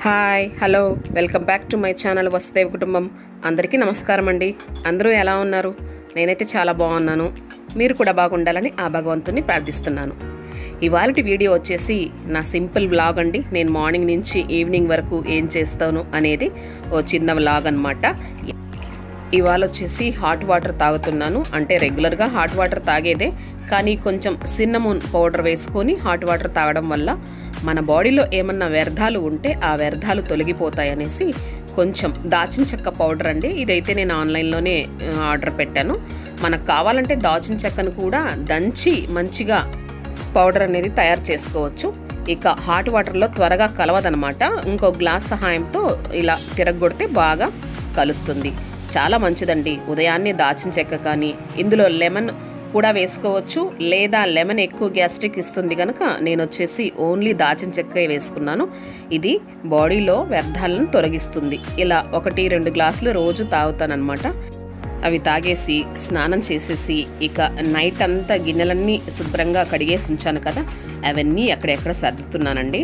hi hello welcome back to my channel Vasudev Kutumbam అందరికీ నమస్కారం అండి అందరూ ఎలా ఉన్నారు నేనైతే చాలా బాగున్నాను మీరు కూడా బాగుండాలని ఆ భగవంతుని ప్రార్థిస్తున్నాను ఇవాళ వీడియో వచ్చేసి నా సింపుల్ వ్లాగ్ అండి నేను మార్నింగ్ నుంచి ఈవినింగ్ వరకు ఏం చేస్తాను అనేది ఓ చిన్న వ్లాగ్ అనమాట ఇవాళ వచ్చేసి హాట్ వాటర్ తాగుతున్నాను అంటే రెగ్యులర్గా హాట్ వాటర్ తాగేదే కానీ కొంచెం సిన్నమూన్ పౌడర్ వేసుకొని హాట్ వాటర్ తాగడం వల్ల మన బాడీలో ఏమన్నా వ్యర్థాలు ఉంటే ఆ వ్యర్థాలు తొలగిపోతాయి అనేసి కొంచెం దాచిన చెక్క పౌడర్ అండి ఇదైతే నేను ఆన్లైన్లోనే ఆ, ఆర్డర్ పెట్టాను మనకు కావాలంటే దాచిన చెక్కను కూడా దంచి మంచిగా పౌడర్ అనేది తయారు చేసుకోవచ్చు ఇక హాట్ వాటర్లో త్వరగా కలవదనమాట ఇంకో గ్లాస్ సహాయంతో ఇలా తిరగొడితే బాగా కలుస్తుంది చాలా మంచిదండి ఉదయాన్నే దాచిన చెక్క కానీ ఇందులో లెమన్ కూడా వేసుకోవచ్చు లేదా లెమన్ ఎక్కువ గ్యాస్ట్రిక్ ఇస్తుంది కనుక నేను వచ్చేసి ఓన్లీ దాచిన చెక్క వేసుకున్నాను ఇది బాడీలో వ్యర్థాలను తొలగిస్తుంది ఇలా ఒకటి రెండు గ్లాసులు రోజు తాగుతానన్నమాట అవి తాగేసి స్నానం చేసేసి ఇక నైట్ అంతా గిన్నెలన్నీ శుభ్రంగా కడిగేసి ఉంచాను కదా అవన్నీ ఎక్కడెక్కడ సర్దుతున్నానండి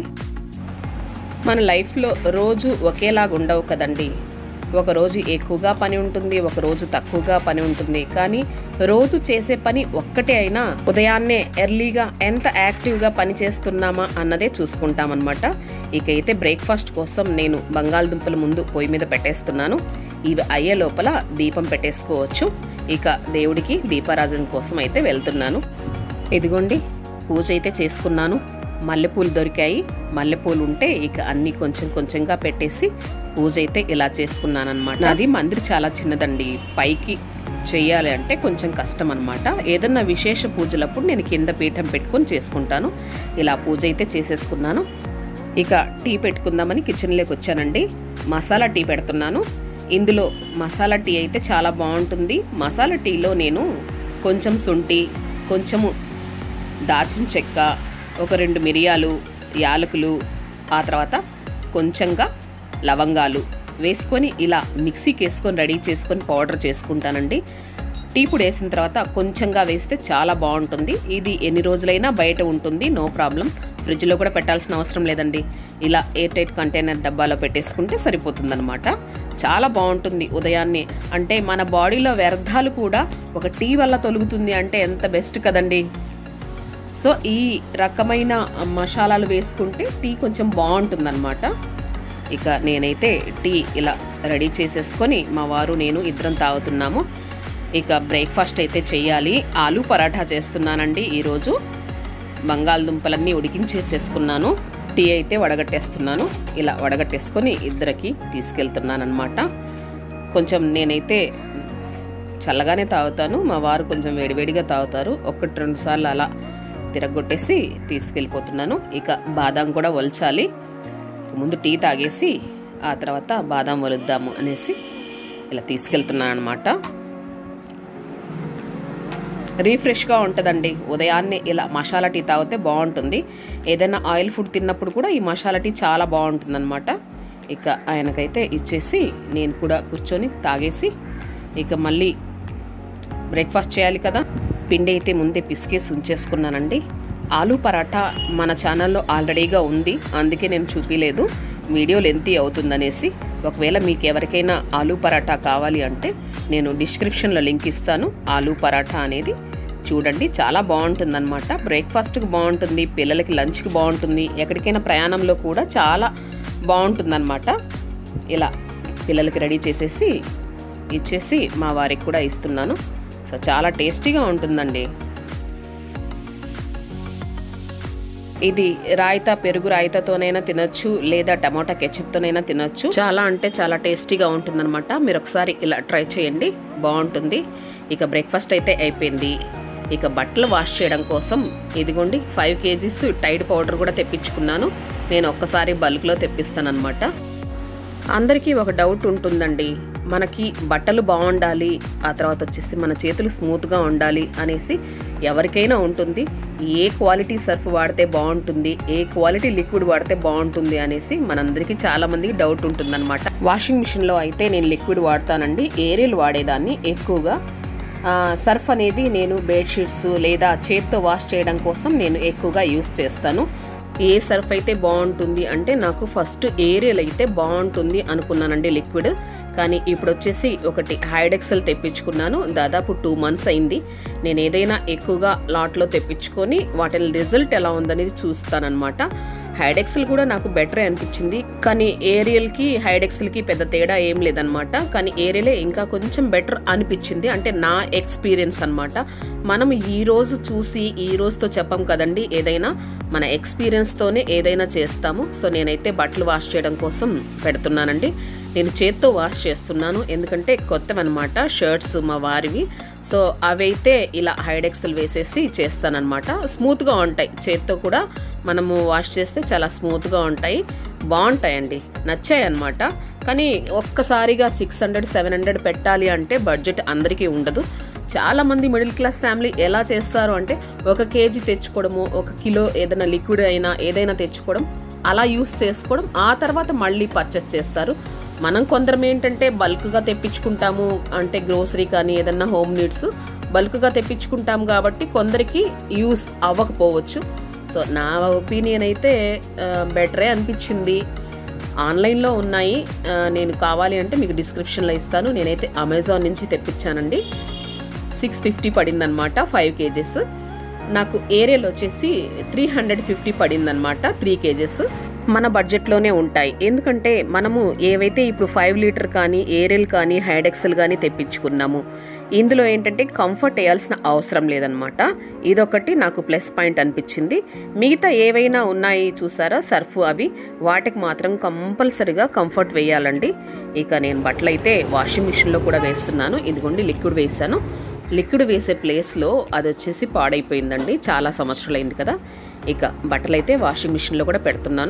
మన లైఫ్లో రోజు ఒకేలాగా ఉండవు కదండి ఒక రోజు ఎక్కువగా పని ఉంటుంది ఒక రోజు తక్కువగా పని ఉంటుంది కానీ రోజు చేసే పని ఒక్కటే అయినా ఉదయాన్నే ఎర్లీగా ఎంత యాక్టివ్గా పని చేస్తున్నామా అన్నదే చూసుకుంటామన్నమాట ఇక అయితే బ్రేక్ఫాస్ట్ కోసం నేను బంగాళదుంపల ముందు పొయ్యి మీద పెట్టేస్తున్నాను ఇవి అయ్యే లోపల దీపం పెట్టేసుకోవచ్చు ఇక దేవుడికి దీపారాజన కోసం అయితే వెళ్తున్నాను ఇదిగోండి పూజ అయితే చేసుకున్నాను మల్లెపూలు దొరికాయి మల్లెపూలు ఉంటే ఇక అన్నీ కొంచెం కొంచెంగా పెట్టేసి పూజ అయితే ఇలా చేసుకున్నాను అనమాట నాది మందిర్ చాలా చిన్నదండి పైకి చెయ్యాలి అంటే కొంచెం కష్టం అనమాట ఏదన్నా విశేష పూజలప్పుడు నేను కింద పీఠం పెట్టుకొని చేసుకుంటాను ఇలా పూజ అయితే చేసేసుకున్నాను ఇక టీ పెట్టుకుందామని కిచెన్లోకి వచ్చానండి మసాలా టీ పెడుతున్నాను ఇందులో మసాలా టీ అయితే చాలా బాగుంటుంది మసాలా టీలో నేను కొంచెం శుంఠి కొంచెము దాచిన చెక్క ఒక రెండు మిరియాలు యాలకులు ఆ తర్వాత కొంచెంగా లవంగాలు వేసుకొని ఇలా మిక్సీకి వేసుకొని రెడీ చేసుకొని పౌడర్ చేసుకుంటానండి టీ పొడి వేసిన తర్వాత కొంచెంగా వేస్తే చాలా బాగుంటుంది ఇది ఎన్ని రోజులైనా బయట ఉంటుంది నో ప్రాబ్లం ఫ్రిడ్జ్లో కూడా పెట్టాల్సిన అవసరం లేదండి ఇలా ఎయిర్ టైట్ కంటైనర్ డబ్బాలో పెట్టేసుకుంటే సరిపోతుందన్నమాట చాలా బాగుంటుంది ఉదయాన్నే అంటే మన బాడీలో వ్యర్థాలు కూడా ఒక టీ వల్ల తొలుగుతుంది అంటే ఎంత బెస్ట్ కదండి సో ఈ రకమైన మసాలాలు వేసుకుంటే టీ కొంచెం బాగుంటుందన్నమాట ఇక నేనైతే టీ ఇలా రెడీ చేసేసుకొని మా వారు నేను ఇద్దరం తాగుతున్నాము ఇక బ్రేక్ఫాస్ట్ అయితే చేయాలి ఆలు పరాఠా చేస్తున్నానండి ఈరోజు బంగాళదుంపలన్నీ ఉడికించేసేసుకున్నాను టీ అయితే వడగట్టేస్తున్నాను ఇలా వడగట్టేసుకొని ఇద్దరికి తీసుకెళ్తున్నాను అనమాట కొంచెం నేనైతే చల్లగానే తాగుతాను మా వారు కొంచెం వేడివేడిగా తాగుతారు ఒకటి రెండు సార్లు అలా తిరగొట్టేసి తీసుకెళ్ళిపోతున్నాను ఇక బాదాం కూడా ఒలచాలి ముందు టీ తాగేసి ఆ తర్వాత బాదాం ఒలుద్దాము అనేసి ఇలా తీసుకెళ్తున్నాను అనమాట రీఫ్రెష్గా ఉంటుందండి ఉదయాన్నే ఇలా మసాలా టీ తాగితే బాగుంటుంది ఏదైనా ఆయిల్ ఫుడ్ తిన్నప్పుడు కూడా ఈ మసాలా టీ చాలా బాగుంటుందన్నమాట ఇక ఆయనకైతే ఇచ్చేసి నేను కూడా కూర్చొని తాగేసి ఇక మళ్ళీ బ్రేక్ఫాస్ట్ చేయాలి కదా పిండి అయితే ముందే పిసికేసి ఉంచేసుకున్నానండి ఆలు పరాఠా మన ఛానల్లో ఆల్రెడీగా ఉంది అందుకే నేను చూపించలేదు వీడియో లెంతీ అవుతుందనేసి ఒకవేళ మీకు ఎవరికైనా ఆలు పరాఠా కావాలి అంటే నేను డిస్క్రిప్షన్లో లింక్ ఇస్తాను ఆలు పరాఠా అనేది చూడండి చాలా బాగుంటుందన్నమాట బ్రేక్ఫాస్ట్కి బాగుంటుంది పిల్లలకి లంచ్కి బాగుంటుంది ఎక్కడికైనా ప్రయాణంలో కూడా చాలా బాగుంటుందన్నమాట ఇలా పిల్లలకి రెడీ చేసేసి ఇచ్చేసి మా వారికి కూడా ఇస్తున్నాను సో చాలా టేస్టీగా ఉంటుందండి ఇది రాయితా పెరుగు రాయితాతోనైనా తినొచ్చు లేదా టమోటా కెచప్తోనైనా తినొచ్చు చాలా అంటే చాలా టేస్టీగా ఉంటుందన్నమాట మీరు ఒకసారి ఇలా ట్రై చేయండి బాగుంటుంది ఇక బ్రేక్ఫాస్ట్ అయితే అయిపోయింది ఇక బట్టలు వాష్ చేయడం కోసం ఇదిగోండి ఫైవ్ కేజీస్ టైడ్ పౌడర్ కూడా తెప్పించుకున్నాను నేను ఒక్కసారి బల్క్లో తెప్పిస్తానమాట అందరికీ ఒక డౌట్ ఉంటుందండి మనకి బట్టలు బాగుండాలి ఆ తర్వాత వచ్చేసి మన చేతులు స్మూత్గా ఉండాలి అనేసి ఎవరికైనా ఉంటుంది ఏ క్వాలిటీ సర్ఫ్ వాడితే బాగుంటుంది ఏ క్వాలిటీ లిక్విడ్ వాడితే బాగుంటుంది అనేసి మనందరికీ చాలా మందికి డౌట్ ఉంటుందన్నమాట వాషింగ్ మిషన్లో అయితే నేను లిక్విడ్ వాడతానండి ఏరియల్ వాడేదాన్ని ఎక్కువగా ఆ, సర్ఫ్ అనేది నేను బెడ్షీట్స్ లేదా చేత్తో వాష్ చేయడం కోసం నేను ఎక్కువగా యూస్ చేస్తాను ఏ సర్ఫ్ అయితే బాగుంటుంది అంటే నాకు ఫస్ట్ ఏరియల్ అయితే బాగుంటుంది అనుకున్నానండి లిక్విడ్ కానీ ఇప్పుడు వచ్చేసి ఒకటి హైడెక్సెల్ తెప్పించుకున్నాను దాదాపు టూ మంత్స్ అయింది నేను ఏదైనా ఎక్కువగా లాట్లో తెప్పించుకొని వాటి రిజల్ట్ ఎలా ఉందనేది చూస్తానన్నమాట హైడెక్సెల్ కూడా నాకు బెటరే అనిపించింది కానీ ఏరియల్కి హైడెక్సెల్కి పెద్ద తేడా ఏం లేదనమాట కానీ ఏరియలే ఇంకా కొంచెం బెటర్ అనిపించింది అంటే నా ఎక్స్పీరియన్స్ అనమాట మనం ఈ రోజు చూసి ఈ రోజుతో చెప్పం కదండి ఏదైనా మన ఎక్స్పీరియన్స్తోనే ఏదైనా చేస్తాము సో నేనైతే బట్టలు వాష్ చేయడం కోసం పెడుతున్నానండి నేను చేత్తో వాష్ చేస్తున్నాను ఎందుకంటే కొత్తవన్నమాట షర్ట్స్ మా వారివి సో అవైతే ఇలా హైడెక్సల్ వేసేసి చేస్తానన్నమాట స్మూత్గా ఉంటాయి చేత్తో కూడా మనము వాష్ చేస్తే చాలా స్మూత్గా ఉంటాయి బాగుంటాయండి నచ్చాయి అన్నమాట కానీ ఒక్కసారిగా సిక్స్ హండ్రెడ్ సెవెన్ హండ్రెడ్ పెట్టాలి అంటే బడ్జెట్ అందరికీ ఉండదు చాలామంది మిడిల్ క్లాస్ ఫ్యామిలీ ఎలా చేస్తారు అంటే ఒక కేజీ తెచ్చుకోవడము ఒక కిలో ఏదైనా లిక్విడ్ అయినా ఏదైనా తెచ్చుకోవడం అలా యూస్ చేసుకోవడం ఆ తర్వాత మళ్ళీ పర్చేస్ చేస్తారు మనం కొందరం ఏంటంటే బల్క్గా తెప్పించుకుంటాము అంటే గ్రోసరీ కానీ ఏదన్నా హోమ్ నీడ్స్ బల్క్గా తెప్పించుకుంటాం కాబట్టి కొందరికి యూస్ అవ్వకపోవచ్చు సో నా ఒపీనియన్ అయితే బెటరే అనిపించింది ఆన్లైన్లో ఉన్నాయి ఆ, నేను కావాలి అంటే మీకు డిస్క్రిప్షన్లో ఇస్తాను నేనైతే అమెజాన్ నుంచి తెప్పించానండి సిక్స్ ఫిఫ్టీ పడిందనమాట ఫైవ్ కేజెస్ నాకు ఏరియల్ వచ్చేసి త్రీ హండ్రెడ్ ఫిఫ్టీ పడిందనమాట త్రీ కేజెస్ మన బడ్జెట్లోనే ఉంటాయి ఎందుకంటే మనము ఏవైతే ఇప్పుడు ఫైవ్ లీటర్ కానీ ఏరియల్ కానీ హైడెక్సెల్ కానీ తెప్పించుకున్నాము ఇందులో ఏంటంటే కంఫర్ట్ వేయాల్సిన అవసరం లేదనమాట ఇదొకటి నాకు ప్లస్ పాయింట్ అనిపించింది మిగతా ఏవైనా ఉన్నాయి చూసారా సర్ఫ్ అవి వాటికి మాత్రం కంపల్సరిగా కంఫర్ట్ వేయాలండి ఇక నేను బట్టలు అయితే వాషింగ్ మిషన్లో కూడా వేస్తున్నాను ఇదిగోండి లిక్విడ్ వేసాను లిక్విడ్ వేసే ప్లేస్లో అది వచ్చేసి పాడైపోయిందండి చాలా సంవత్సరాలు అయింది కదా ఇక బట్టలు అయితే వాషింగ్ మిషన్లో కూడా పెడుతున్నాను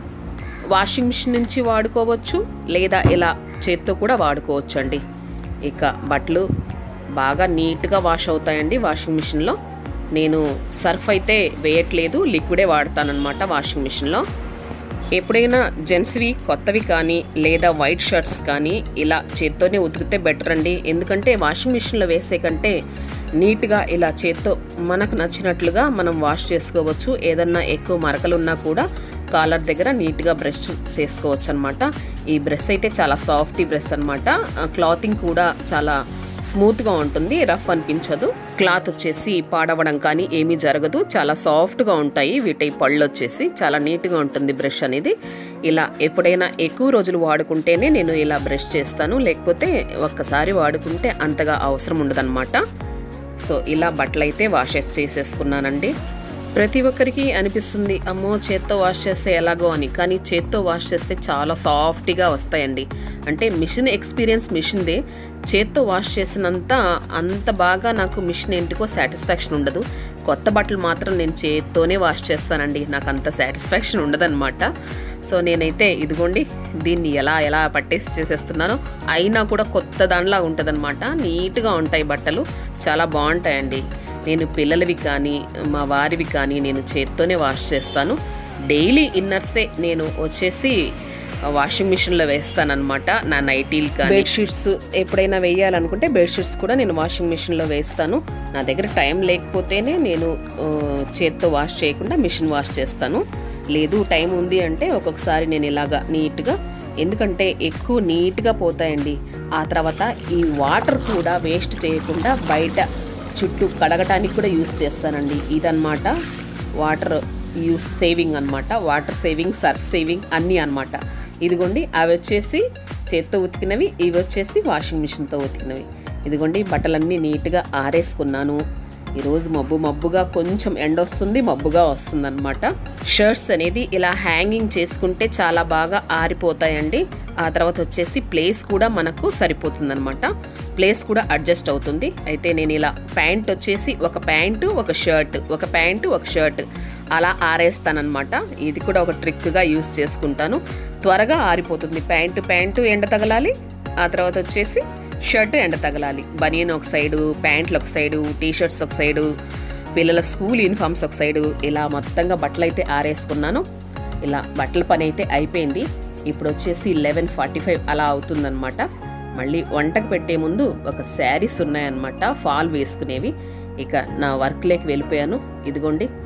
వాషింగ్ మిషన్ నుంచి వాడుకోవచ్చు లేదా ఇలా చేత్తో కూడా వాడుకోవచ్చు అండి ఇక బట్టలు బాగా నీట్గా వాష్ అవుతాయండి వాషింగ్ మిషన్లో నేను సర్ఫ్ అయితే వేయట్లేదు లిక్విడే వాడతానన్నమాట వాషింగ్ మిషన్లో ఎప్పుడైనా జెంట్స్వి కొత్తవి కానీ లేదా వైట్ షర్ట్స్ కానీ ఇలా చేత్తోనే ఉతికితే బెటర్ అండి ఎందుకంటే వాషింగ్ మిషన్లో వేసే కంటే నీట్గా ఇలా చేత్తో మనకు నచ్చినట్లుగా మనం వాష్ చేసుకోవచ్చు ఏదన్నా ఎక్కువ మరకలు ఉన్నా కూడా కాలర్ దగ్గర నీట్గా బ్రష్ చేసుకోవచ్చు అనమాట ఈ బ్రష్ అయితే చాలా సాఫ్ట్ బ్రష్ అనమాట క్లాతింగ్ కూడా చాలా స్మూత్గా ఉంటుంది రఫ్ అనిపించదు క్లాత్ వచ్చేసి పాడవడం కానీ ఏమీ జరగదు చాలా సాఫ్ట్గా ఉంటాయి వీటి పళ్ళు వచ్చేసి చాలా నీట్గా ఉంటుంది బ్రష్ అనేది ఇలా ఎప్పుడైనా ఎక్కువ రోజులు వాడుకుంటేనే నేను ఇలా బ్రష్ చేస్తాను లేకపోతే ఒక్కసారి వాడుకుంటే అంతగా అవసరం ఉండదన్నమాట సో ఇలా బట్టలు అయితే వాష్ చేసేసుకున్నానండి ప్రతి ఒక్కరికి అనిపిస్తుంది అమ్మో చేత్తో వాష్ చేస్తే ఎలాగో అని కానీ చేత్తో వాష్ చేస్తే చాలా సాఫ్ట్గా వస్తాయండి అంటే మిషన్ ఎక్స్పీరియన్స్ మిషన్దే చేత్తో వాష్ చేసినంత అంత బాగా నాకు మిషన్ ఏంటికో సాటిస్ఫాక్షన్ ఉండదు కొత్త బట్టలు మాత్రం నేను చేత్తోనే వాష్ చేస్తానండి నాకు అంత సాటిస్ఫాక్షన్ ఉండదన్నమాట సో నేనైతే ఇదిగోండి దీన్ని ఎలా ఎలా పట్టేసి చేసేస్తున్నానో అయినా కూడా కొత్త దానిలా ఉంటుందన్నమాట నీట్గా ఉంటాయి బట్టలు చాలా బాగుంటాయండి నేను పిల్లలవి కానీ మా వారివి కానీ నేను చేత్తోనే వాష్ చేస్తాను డైలీ ఇన్నర్సే నేను వచ్చేసి వాషింగ్ మిషన్లో వేస్తానన్నమాట నా నైటీలు కానీ బెడ్షీట్స్ ఎప్పుడైనా వేయాలనుకుంటే బెడ్షీట్స్ కూడా నేను వాషింగ్ మిషన్లో వేస్తాను నా దగ్గర టైం లేకపోతేనే నేను ఆ, చేత్తో వాష్ చేయకుండా మిషన్ వాష్ చేస్తాను లేదు టైం ఉంది అంటే ఒక్కొక్కసారి నేను ఇలాగా నీట్గా ఎందుకంటే ఎక్కువ నీట్గా పోతాయండి ఆ తర్వాత ఈ వాటర్ కూడా వేస్ట్ చేయకుండా బయట చుట్టూ కడగటానికి కూడా యూస్ చేస్తానండి ఇదన్నమాట వాటర్ యూస్ సేవింగ్ అన్నమాట వాటర్ సేవింగ్ సర్ఫ్ సేవింగ్ అన్నీ అన్నమాట ఇదిగోండి అవి వచ్చేసి చేత్తో ఉతికినవి ఇవి వచ్చేసి వాషింగ్ మిషన్తో ఉతికినవి ఇదిగోండి బట్టలన్నీ నీట్గా ఆరేసుకున్నాను ఈరోజు మబ్బు మబ్బుగా కొంచెం ఎండ వస్తుంది మబ్బుగా వస్తుంది అనమాట షర్ట్స్ అనేది ఇలా హ్యాంగింగ్ చేసుకుంటే చాలా బాగా ఆరిపోతాయండి ఆ తర్వాత వచ్చేసి ప్లేస్ కూడా మనకు సరిపోతుంది అనమాట ప్లేస్ కూడా అడ్జస్ట్ అవుతుంది అయితే నేను ఇలా ప్యాంట్ వచ్చేసి ఒక ప్యాంటు ఒక షర్ట్ ఒక ప్యాంటు ఒక షర్ట్ అలా ఆరేస్తానన్నమాట ఇది కూడా ఒక ట్రిక్గా యూస్ చేసుకుంటాను త్వరగా ఆరిపోతుంది ప్యాంటు ప్యాంటు ఎండ తగలాలి ఆ తర్వాత వచ్చేసి షర్ట్ ఎండ తగలాలి బనియన్ ఒక సైడు ప్యాంట్లు ఒక సైడు టీ షర్ట్స్ ఒక సైడు పిల్లల స్కూల్ యూనిఫామ్స్ ఒక సైడు ఇలా మొత్తంగా బట్టలు అయితే ఆరేసుకున్నాను ఇలా బట్టల పని అయితే అయిపోయింది ఇప్పుడు వచ్చేసి లెవెన్ ఫార్టీ ఫైవ్ అలా అవుతుందన్నమాట మళ్ళీ వంటకు పెట్టే ముందు ఒక శారీస్ ఉన్నాయన్నమాట ఫాల్ వేసుకునేవి ఇక నా వర్క్లోకి వెళ్ళిపోయాను ఇదిగోండి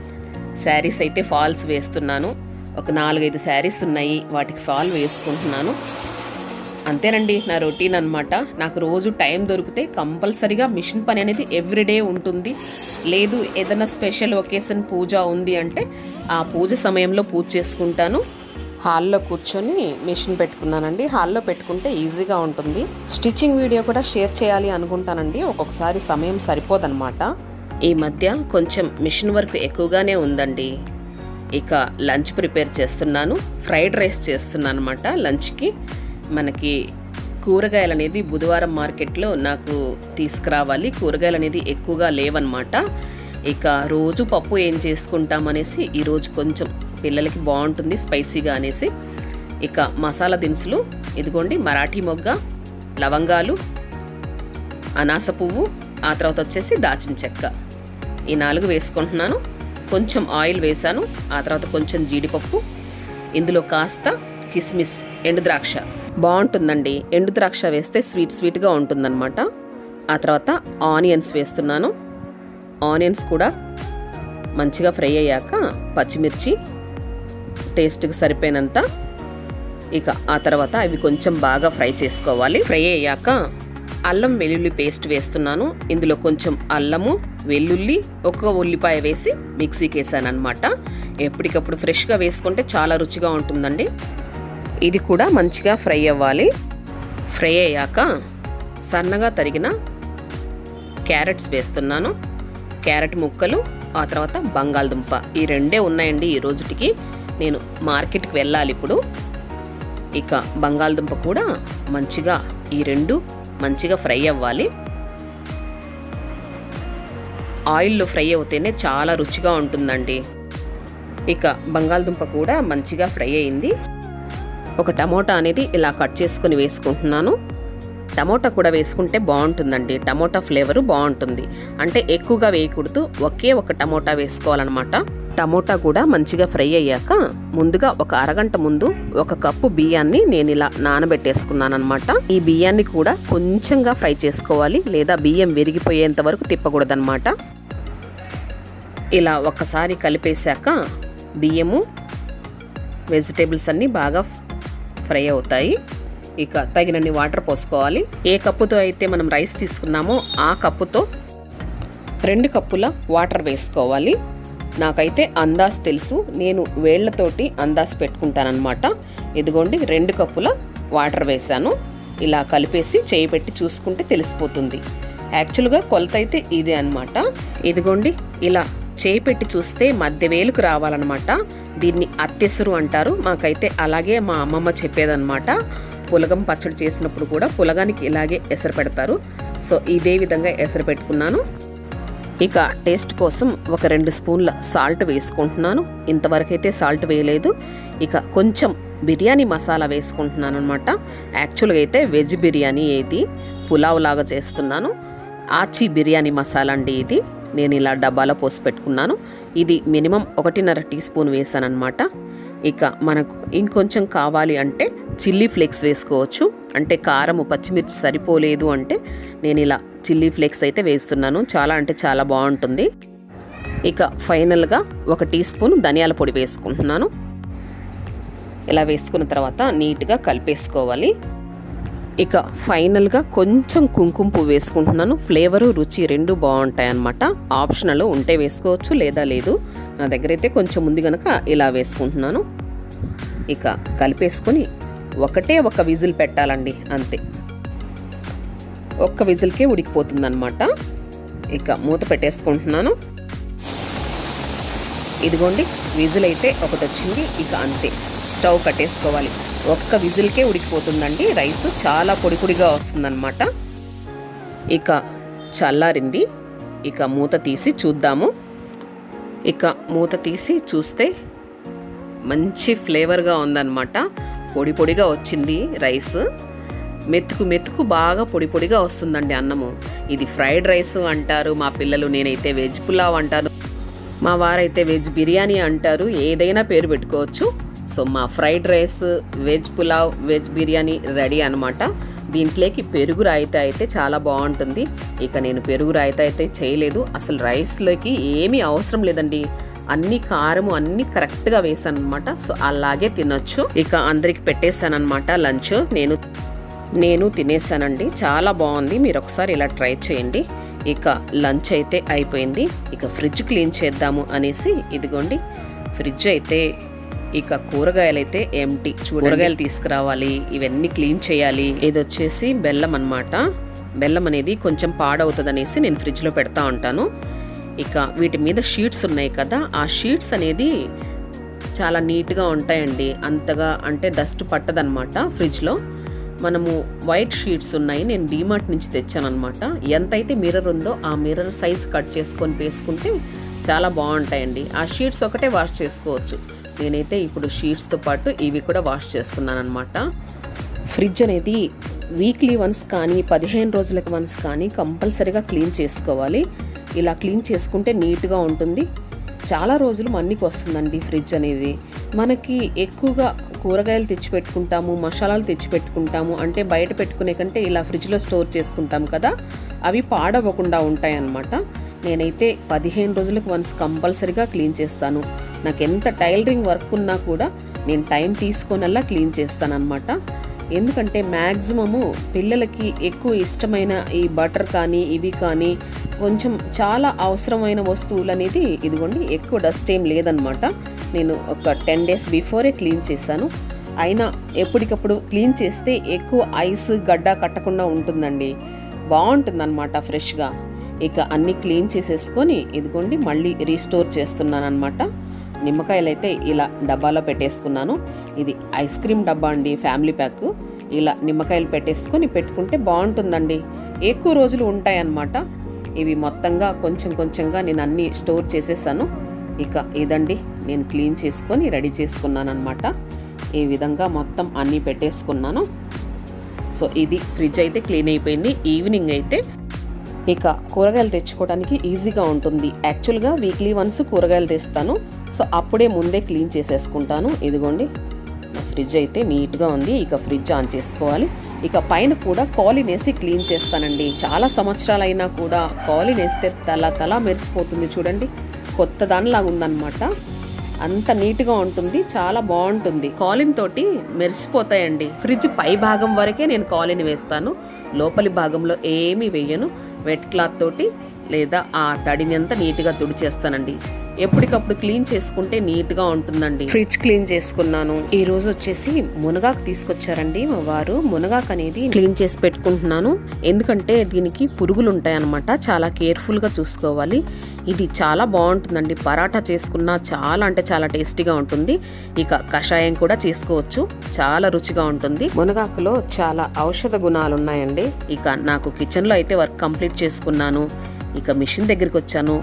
శారీస్ అయితే ఫాల్స్ వేస్తున్నాను ఒక నాలుగైదు శారీస్ ఉన్నాయి వాటికి ఫాల్ వేసుకుంటున్నాను అంతేనండి నా రొటీన్ అనమాట నాకు రోజు టైం దొరికితే కంపల్సరీగా మిషన్ పని అనేది ఎవ్రీడే ఉంటుంది లేదు ఏదైనా స్పెషల్ ఒకేషన్ పూజ ఉంది అంటే ఆ పూజ సమయంలో పూజ చేసుకుంటాను హాల్లో కూర్చొని మిషన్ పెట్టుకున్నానండి హాల్లో పెట్టుకుంటే ఈజీగా ఉంటుంది స్టిచ్చింగ్ వీడియో కూడా షేర్ చేయాలి అనుకుంటానండి ఒక్కొక్కసారి సమయం సరిపోదన్నమాట ఈ మధ్య కొంచెం మిషన్ వర్క్ ఎక్కువగానే ఉందండి ఇక లంచ్ ప్రిపేర్ చేస్తున్నాను ఫ్రైడ్ రైస్ చేస్తున్నాను అనమాట లంచ్కి మనకి కూరగాయలు అనేది బుధవారం మార్కెట్లో నాకు తీసుకురావాలి కూరగాయలు అనేది ఎక్కువగా లేవన్నమాట ఇక రోజు పప్పు ఏం చేసుకుంటాం అనేసి ఈరోజు కొంచెం పిల్లలకి బాగుంటుంది స్పైసీగా అనేసి ఇక మసాలా దినుసులు ఇదిగోండి మరాఠీ మొగ్గ లవంగాలు అనాస పువ్వు ఆ తర్వాత వచ్చేసి దాచిన చెక్క ఈ నాలుగు వేసుకుంటున్నాను కొంచెం ఆయిల్ వేసాను ఆ తర్వాత కొంచెం జీడిపప్పు ఇందులో కాస్త కిస్మిస్ ఎండు ద్రాక్ష బాగుంటుందండి ఎండు ద్రాక్ష వేస్తే స్వీట్ స్వీట్గా ఉంటుందన్నమాట ఆ తర్వాత ఆనియన్స్ వేస్తున్నాను ఆనియన్స్ కూడా మంచిగా ఫ్రై అయ్యాక పచ్చిమిర్చి టేస్ట్కి సరిపోయినంత ఇక ఆ తర్వాత అవి కొంచెం బాగా ఫ్రై చేసుకోవాలి ఫ్రై అయ్యాక అల్లం వెల్లుల్లి పేస్ట్ వేస్తున్నాను ఇందులో కొంచెం అల్లము వెల్లుల్లి ఒక ఉల్లిపాయ వేసి మిక్సీకి వేసాను అనమాట ఎప్పటికప్పుడు ఫ్రెష్గా వేసుకుంటే చాలా రుచిగా ఉంటుందండి ఇది కూడా మంచిగా ఫ్రై అవ్వాలి ఫ్రై అయ్యాక సన్నగా తరిగిన క్యారెట్స్ వేస్తున్నాను క్యారెట్ ముక్కలు ఆ తర్వాత బంగాళదుంప ఈ రెండే ఉన్నాయండి ఈ రోజుటికి నేను మార్కెట్కి వెళ్ళాలి ఇప్పుడు ఇక బంగాళదుంప కూడా మంచిగా ఈ రెండు మంచిగా ఫ్రై అవ్వాలి ఆయిల్లో ఫ్రై అవుతేనే చాలా రుచిగా ఉంటుందండి ఇక బంగాళదుంప కూడా మంచిగా ఫ్రై అయింది ఒక టమోటా అనేది ఇలా కట్ చేసుకుని వేసుకుంటున్నాను టమోటా కూడా వేసుకుంటే బాగుంటుందండి టమోటా ఫ్లేవర్ బాగుంటుంది అంటే ఎక్కువగా వేయకూడదు ఒకే ఒక టమోటా వేసుకోవాలన్నమాట టమోటా కూడా మంచిగా ఫ్రై అయ్యాక ముందుగా ఒక అరగంట ముందు ఒక కప్పు బియ్యాన్ని నేను ఇలా నానబెట్టేసుకున్నాను అనమాట ఈ బియ్యాన్ని కూడా కొంచెంగా ఫ్రై చేసుకోవాలి లేదా బియ్యం విరిగిపోయేంత వరకు తిప్పకూడదన్నమాట ఇలా ఒక్కసారి కలిపేశాక బియ్యము వెజిటేబుల్స్ అన్నీ బాగా ఫ్రై అవుతాయి ఇక తగినన్ని వాటర్ పోసుకోవాలి ఏ కప్పుతో అయితే మనం రైస్ తీసుకున్నామో ఆ కప్పుతో రెండు కప్పుల వాటర్ వేసుకోవాలి నాకైతే అందాజ్ తెలుసు నేను వేళ్లతోటి అందాజ్ పెట్టుకుంటానన్నమాట ఇదిగోండి రెండు కప్పుల వాటర్ వేశాను ఇలా కలిపేసి చేయి పెట్టి చూసుకుంటే తెలిసిపోతుంది యాక్చువల్గా కొలత అయితే ఇదే అనమాట ఇదిగోండి ఇలా చేయి పెట్టి చూస్తే మధ్య వేలుకు రావాలన్నమాట దీన్ని అత్తెసరు అంటారు మాకైతే అలాగే మా అమ్మమ్మ చెప్పేదన్నమాట పులగం పచ్చడి చేసినప్పుడు కూడా పులగానికి ఇలాగే ఎసరు పెడతారు సో ఇదే విధంగా ఎసరు పెట్టుకున్నాను ఇక టేస్ట్ కోసం ఒక రెండు స్పూన్ల సాల్ట్ వేసుకుంటున్నాను ఇంతవరకు అయితే సాల్ట్ వేయలేదు ఇక కొంచెం బిర్యానీ మసాలా వేసుకుంటున్నాను అనమాట యాక్చువల్గా అయితే వెజ్ బిర్యానీ ఏది పులావ్ లాగా చేస్తున్నాను ఆచి బిర్యానీ మసాలా అండి ఇది నేను ఇలా డబ్బాలో పోసి పెట్టుకున్నాను ఇది మినిమం ఒకటిన్నర టీ స్పూన్ వేసానమాట ఇక మనకు ఇంకొంచెం కావాలి అంటే చిల్లీ ఫ్లేక్స్ వేసుకోవచ్చు అంటే కారము పచ్చిమిర్చి సరిపోలేదు అంటే నేను ఇలా చిల్లీ ఫ్లేక్స్ అయితే వేస్తున్నాను చాలా అంటే చాలా బాగుంటుంది ఇక ఫైనల్గా ఒక టీ స్పూన్ ధనియాల పొడి వేసుకుంటున్నాను ఇలా వేసుకున్న తర్వాత నీట్గా కలిపేసుకోవాలి ఇక ఫైనల్గా కొంచెం కుంకుమ పువ్వు వేసుకుంటున్నాను ఫ్లేవరు రుచి రెండు బాగుంటాయి అన్నమాట ఆప్షనల్ ఉంటే వేసుకోవచ్చు లేదా లేదు నా దగ్గర అయితే కొంచెం ఉంది కనుక ఇలా వేసుకుంటున్నాను ఇక కలిపేసుకొని ఒకటే ఒక విజిల్ పెట్టాలండి అంతే ఒక్క విజిల్కే ఉడికిపోతుంది అనమాట ఇక మూత పెట్టేసుకుంటున్నాను ఇదిగోండి విజిల్ అయితే ఒకటి వచ్చింది ఇక అంతే స్టవ్ కట్టేసుకోవాలి ఒక్క విజిల్కే ఉడికిపోతుందండి రైస్ చాలా పొడి పొడిగా వస్తుందన్నమాట ఇక చల్లారింది ఇక మూత తీసి చూద్దాము ఇక మూత తీసి చూస్తే మంచి ఫ్లేవర్గా ఉందన్నమాట పొడి పొడిగా వచ్చింది రైస్ మెతుకు మెతుకు బాగా పొడి పొడిగా వస్తుందండి అన్నము ఇది ఫ్రైడ్ రైస్ అంటారు మా పిల్లలు నేనైతే వెజ్ పులావ్ అంటాను మా వారైతే వెజ్ బిర్యానీ అంటారు ఏదైనా పేరు పెట్టుకోవచ్చు సో మా fried rice veg pulao veg biryani ready అనమాట దీంట్లోకి పెరుగు రాయిత అయితే చాలా బాగుంటుంది ఇక నేను పెరుగు రాయిత అయితే చేయలేదు అసలు రైస్లోకి ఏమీ అవసరం లేదండి అన్ని కారము అన్ని కరెక్ట్గా వేసాను అనమాట సో అలాగే తినొచ్చు ఇక అందరికి పెట్టేశాను అనమాట లంచ్ నేను నేను తినేసానండి చాలా బాగుంది మీరు ఒకసారి ఇలా ట్రై చేయండి ఇక లంచ్ అయితే అయిపోయింది ఇక ఫ్రిడ్జ్ క్లీన్ చేద్దాము అనేసి ఇదిగోండి ఫ్రిడ్జ్ అయితే ఇక కూరగాయలు అయితే ఎంటీ కూరగాయలు తీసుకురావాలి ఇవన్నీ క్లీన్ చేయాలి ఇది వచ్చేసి బెల్లం అన్నమాట బెల్లం అనేది కొంచెం పాడవుతుంది అనేసి నేను ఫ్రిడ్జ్లో పెడతా ఉంటాను ఇక వీటి మీద షీట్స్ ఉన్నాయి కదా ఆ షీట్స్ అనేది చాలా నీట్గా ఉంటాయండి అంతగా అంటే డస్ట్ పట్టదనమాట ఫ్రిడ్జ్లో మనము వైట్ షీట్స్ ఉన్నాయి నేను డీమార్ట్ నుంచి తెచ్చానమాట ఎంతైతే మిర్రర్ ఉందో ఆ మిర్రర్ సైజ్ కట్ చేసుకొని వేసుకుంటే చాలా బాగుంటాయండి ఆ షీట్స్ ఒకటే వాష్ చేసుకోవచ్చు నేనైతే ఇప్పుడు షీట్స్తో పాటు ఇవి కూడా వాష్ చేస్తున్నాను అనమాట ఫ్రిడ్జ్ అనేది వీక్లీ వన్స్ కానీ పదిహేను రోజులకు వన్స్ కానీ కంపల్సరీగా క్లీన్ చేసుకోవాలి ఇలా క్లీన్ చేసుకుంటే నీట్గా ఉంటుంది చాలా రోజులు మన్నికి వస్తుందండి ఫ్రిడ్జ్ అనేది మనకి ఎక్కువగా కూరగాయలు తెచ్చిపెట్టుకుంటాము మసాలాలు తెచ్చిపెట్టుకుంటాము అంటే బయట పెట్టుకునే కంటే ఇలా ఫ్రిడ్జ్లో స్టోర్ చేసుకుంటాం కదా అవి పాడవకుండా ఉంటాయన్నమాట నేనైతే పదిహేను రోజులకు వన్స్ కంపల్సరీగా క్లీన్ చేస్తాను నాకు ఎంత టైలరింగ్ వర్క్ ఉన్నా కూడా నేను టైం తీసుకొనల్లా క్లీన్ చేస్తానన్నమాట ఎందుకంటే మ్యాక్సిమము పిల్లలకి ఎక్కువ ఇష్టమైన ఈ బటర్ కానీ ఇవి కానీ కొంచెం చాలా అవసరమైన వస్తువులు అనేది ఇదిగోండి ఎక్కువ డస్ట్ ఏం లేదనమాట నేను ఒక టెన్ డేస్ బిఫోరే క్లీన్ చేశాను అయినా ఎప్పటికప్పుడు క్లీన్ చేస్తే ఎక్కువ ఐస్ గడ్డ కట్టకుండా ఉంటుందండి బాగుంటుందన్నమాట ఫ్రెష్గా ఇక అన్నీ క్లీన్ చేసేసుకొని ఇదిగోండి మళ్ళీ రీస్టోర్ చేస్తున్నాను అనమాట నిమ్మకాయలు అయితే ఇలా డబ్బాలో పెట్టేసుకున్నాను ఇది ఐస్ క్రీమ్ డబ్బా అండి ఫ్యామిలీ ప్యాక్ ఇలా నిమ్మకాయలు పెట్టేసుకొని పెట్టుకుంటే బాగుంటుందండి ఎక్కువ రోజులు ఉంటాయన్నమాట ఇవి మొత్తంగా కొంచెం కొంచెంగా నేను అన్నీ స్టోర్ చేసేసాను ఇక ఇదండి నేను క్లీన్ చేసుకొని రెడీ చేసుకున్నాను అనమాట ఈ విధంగా మొత్తం అన్నీ పెట్టేసుకున్నాను సో ఇది ఫ్రిడ్జ్ అయితే క్లీన్ అయిపోయింది ఈవినింగ్ అయితే ఇక కూరగాయలు తెచ్చుకోవడానికి ఈజీగా ఉంటుంది యాక్చువల్గా వీక్లీ వన్స్ కూరగాయలు తెస్తాను సో అప్పుడే ముందే క్లీన్ చేసేసుకుంటాను ఇదిగోండి నా ఫ్రిడ్జ్ అయితే నీట్గా ఉంది ఇక ఫ్రిడ్జ్ ఆన్ చేసుకోవాలి ఇక పైన కూడా కాలిన్ వేసి క్లీన్ చేస్తానండి చాలా సంవత్సరాలు అయినా కూడా కాలిన్ వేస్తే తల తల మెరిసిపోతుంది చూడండి కొత్త దానిలాగా ఉందన్నమాట అంత నీట్గా ఉంటుంది చాలా బాగుంటుంది కాలిన్ తోటి మెరిసిపోతాయండి ఫ్రిడ్జ్ పై భాగం వరకే నేను కాలిన్ వేస్తాను లోపలి భాగంలో ఏమీ వేయను వెట్ క్లాత్ తోటి లేదా ఆ తడిని అంతా నీట్గా తుడిచేస్తానండి ఎప్పటికప్పుడు క్లీన్ చేసుకుంటే నీట్గా ఉంటుందండి ఫ్రిడ్జ్ క్లీన్ చేసుకున్నాను ఈ రోజు వచ్చేసి మునగాకు తీసుకొచ్చారండి మా వారు మునగాకు అనేది క్లీన్ చేసి పెట్టుకుంటున్నాను ఎందుకంటే దీనికి పురుగులు ఉంటాయన్నమాట చాలా కేర్ఫుల్గా చూసుకోవాలి ఇది చాలా బాగుంటుందండి పరాటా చేసుకున్నా చాలా అంటే చాలా టేస్టీగా ఉంటుంది ఇక కషాయం కూడా చేసుకోవచ్చు చాలా రుచిగా ఉంటుంది మునగాకులో చాలా ఔషధ గుణాలు ఉన్నాయండి ఇక నాకు కిచెన్లో అయితే వర్క్ కంప్లీట్ చేసుకున్నాను ఇక మిషన్ దగ్గరికి వచ్చాను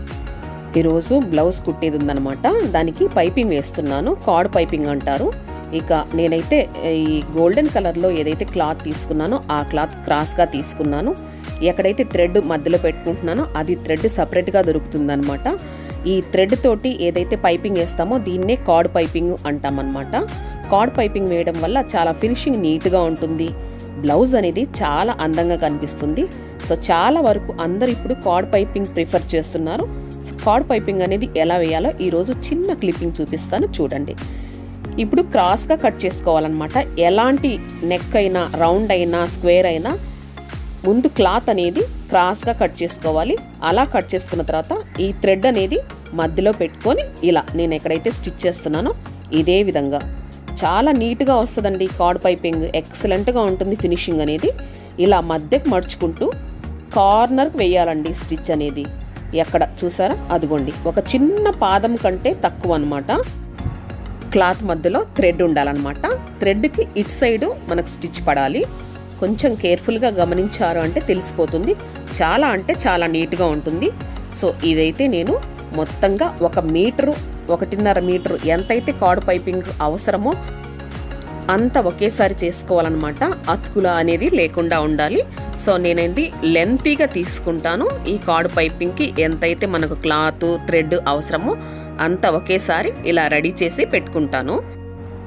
ఈరోజు బ్లౌజ్ కుట్టేది ఉందనమాట దానికి పైపింగ్ వేస్తున్నాను కార్డ్ పైపింగ్ అంటారు ఇక నేనైతే ఈ గోల్డెన్ కలర్లో ఏదైతే క్లాత్ తీసుకున్నానో ఆ క్లాత్ క్రాస్గా తీసుకున్నాను ఎక్కడైతే థ్రెడ్ మధ్యలో పెట్టుకుంటున్నానో అది థ్రెడ్ సపరేట్గా దొరుకుతుందనమాట ఈ థ్రెడ్ తోటి ఏదైతే పైపింగ్ వేస్తామో దీన్నే కార్డ్ పైపింగ్ అంటామన్నమాట కార్డ్ పైపింగ్ వేయడం వల్ల చాలా ఫినిషింగ్ నీట్గా ఉంటుంది బ్లౌజ్ అనేది చాలా అందంగా కనిపిస్తుంది సో చాలా వరకు అందరు ఇప్పుడు కార్డ్ పైపింగ్ ప్రిఫర్ చేస్తున్నారు సో కార్డ్ పైపింగ్ అనేది ఎలా వేయాలో ఈరోజు చిన్న క్లిప్పింగ్ చూపిస్తాను చూడండి ఇప్పుడు క్రాస్గా కట్ చేసుకోవాలన్నమాట ఎలాంటి నెక్ అయినా రౌండ్ అయినా స్క్వేర్ అయినా ముందు క్లాత్ అనేది క్రాస్గా కట్ చేసుకోవాలి అలా కట్ చేసుకున్న తర్వాత ఈ థ్రెడ్ అనేది మధ్యలో పెట్టుకొని ఇలా నేను ఎక్కడైతే స్టిచ్ చేస్తున్నానో ఇదే విధంగా చాలా నీట్గా వస్తుందండి కార్డ్ పైపింగ్ ఎక్సలెంట్గా ఉంటుంది ఫినిషింగ్ అనేది ఇలా మధ్యకు మడుచుకుంటూ కార్నర్కి వేయాలండి స్టిచ్ అనేది ఎక్కడ చూసారా అదిగోండి ఒక చిన్న పాదం కంటే తక్కువ అనమాట క్లాత్ మధ్యలో థ్రెడ్ ఉండాలన్నమాట థ్రెడ్కి ఇటు సైడు మనకు స్టిచ్ పడాలి కొంచెం కేర్ఫుల్గా గమనించారు అంటే తెలిసిపోతుంది చాలా అంటే చాలా నీట్గా ఉంటుంది సో ఇదైతే నేను మొత్తంగా ఒక మీటరు ఒకటిన్నర మీటరు ఎంతైతే కార్డ్ పైపింగ్ అవసరమో అంత ఒకేసారి చేసుకోవాలన్నమాట అతుకుల అనేది లేకుండా ఉండాలి సో నేనేది లెంతీగా తీసుకుంటాను ఈ కార్డ్ పైపింగ్కి ఎంతైతే మనకు క్లాత్ థ్రెడ్ అవసరమో అంత ఒకేసారి ఇలా రెడీ చేసి పెట్టుకుంటాను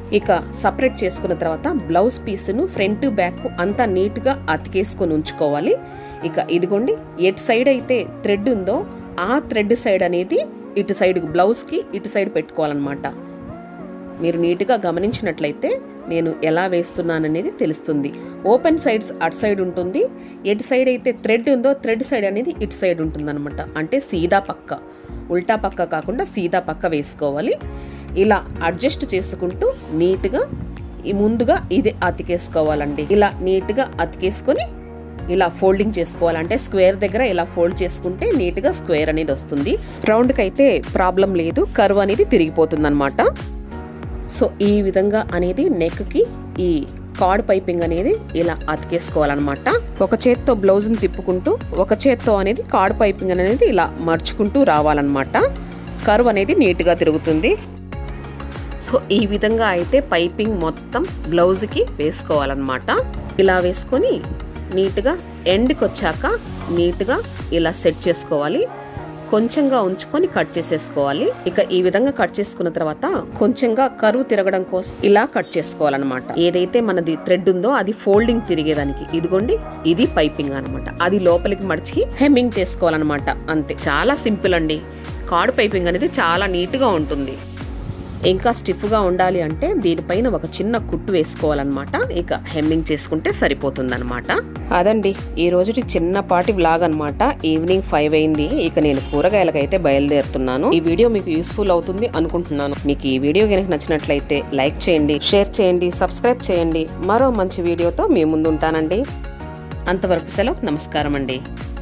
ఇక సపరేట్ చేసుకున్న తర్వాత బ్లౌజ్ పీస్ను ఫ్రంట్ బ్యాక్ అంతా నీట్గా అతికేసుకొని ఉంచుకోవాలి ఇక ఇదిగోండి ఎటు సైడ్ అయితే థ్రెడ్ ఉందో ఆ థ్రెడ్ సైడ్ అనేది ఇటు సైడ్ బ్లౌజ్కి ఇటు సైడ్ పెట్టుకోవాలన్నమాట మీరు నీట్గా గమనించినట్లయితే నేను ఎలా వేస్తున్నాననేది తెలుస్తుంది ఓపెన్ సైడ్స్ అటు సైడ్ ఉంటుంది ఎటు సైడ్ అయితే థ్రెడ్ ఉందో థ్రెడ్ సైడ్ అనేది ఇటు సైడ్ ఉంటుందన్నమాట అంటే సీదా పక్క ఉల్టా పక్క కాకుండా సీదా పక్క వేసుకోవాలి ఇలా అడ్జస్ట్ చేసుకుంటూ నీట్గా ఈ ముందుగా ఇది అతికేసుకోవాలండి ఇలా నీట్గా అతికేసుకొని ఇలా ఫోల్డింగ్ చేసుకోవాలంటే స్క్వేర్ దగ్గర ఇలా ఫోల్డ్ చేసుకుంటే నీట్గా స్క్వేర్ అనేది వస్తుంది రౌండ్కి అయితే ప్రాబ్లం లేదు కర్వ్ అనేది తిరిగిపోతుంది అనమాట సో ఈ విధంగా అనేది నెక్కి ఈ కార్డ్ పైపింగ్ అనేది ఇలా అతికేసుకోవాలన్నమాట ఒక చేత్తో బ్లౌజ్ని తిప్పుకుంటూ ఒక చేత్తో అనేది కార్డ్ పైపింగ్ అనేది ఇలా మర్చుకుంటూ రావాలన్నమాట కర్వ్ అనేది నీట్గా తిరుగుతుంది సో ఈ విధంగా అయితే పైపింగ్ మొత్తం బ్లౌజ్కి వేసుకోవాలన్నమాట ఇలా వేసుకొని నీట్గా ఎండ్కి వచ్చాక నీట్గా ఇలా సెట్ చేసుకోవాలి కొంచెంగా ఉంచుకొని కట్ చేసేసుకోవాలి ఇక ఈ విధంగా కట్ చేసుకున్న తర్వాత కొంచెంగా కరువు తిరగడం కోసం ఇలా కట్ చేసుకోవాలన్నమాట ఏదైతే మనది థ్రెడ్ ఉందో అది ఫోల్డింగ్ తిరిగేదానికి ఇదిగోండి ఇది పైపింగ్ అనమాట అది లోపలికి మడిచి హెమ్మింగ్ చేసుకోవాలన్నమాట అంతే చాలా సింపుల్ అండి కార్డ్ పైపింగ్ అనేది చాలా నీట్గా ఉంటుంది ఇంకా స్టిఫ్గా ఉండాలి అంటే దీనిపైన ఒక చిన్న కుట్టు వేసుకోవాలన్నమాట ఇక హెమ్మింగ్ చేసుకుంటే సరిపోతుందన్నమాట అదండి ఈ రోజుటి చిన్నపాటి వ్లాగ్ అనమాట ఈవినింగ్ ఫైవ్ అయింది ఇక నేను కూరగాయలకైతే బయలుదేరుతున్నాను ఈ వీడియో మీకు యూస్ఫుల్ అవుతుంది అనుకుంటున్నాను మీకు ఈ వీడియో కనుక నచ్చినట్లయితే లైక్ చేయండి షేర్ చేయండి సబ్స్క్రైబ్ చేయండి మరో మంచి వీడియోతో మీ ముందు ఉంటానండి అంతవరకు సెలవు నమస్కారం అండి